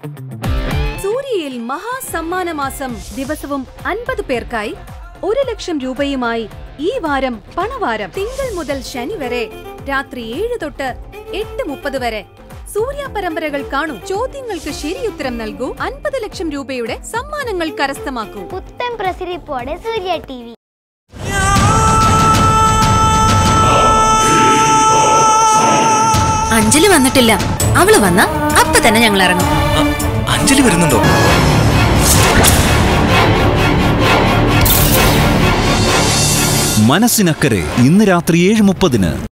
സൂര്യയിൽ മഹാസമ്മാനമാസം ദിവസവും അൻപത് പേർക്കായി ഒരു ലക്ഷം രൂപയുമായി ഈ വാരം പണവാരം തിങ്കൾ മുതൽ ശനി വരെ രാത്രി ഏഴ് തൊട്ട് എട്ട് മുപ്പത് വരെ സൂര്യ പരമ്പരകൾ കാണൂ ചോദ്യങ്ങൾക്ക് ശരിയുത്തരം നൽകൂ അൻപത് ലക്ഷം രൂപയുടെ സമ്മാനങ്ങൾ കരസ്ഥമാക്കൂ പുത്തൻ പ്രസരിപ്പോടെ സൂര്യ ടി വി അഞ്ജലി വന്നിട്ടില്ല അവള് വന്ന അപ്പൊ തന്നെ ഞങ്ങൾ ഇറങ്ങും അ- അഞ്ജലി വരുന്നുണ്ടോ മനസ്സിനക്കരെ ഇന്ന് രാത്രി ഏഴ് മുപ്പതിന്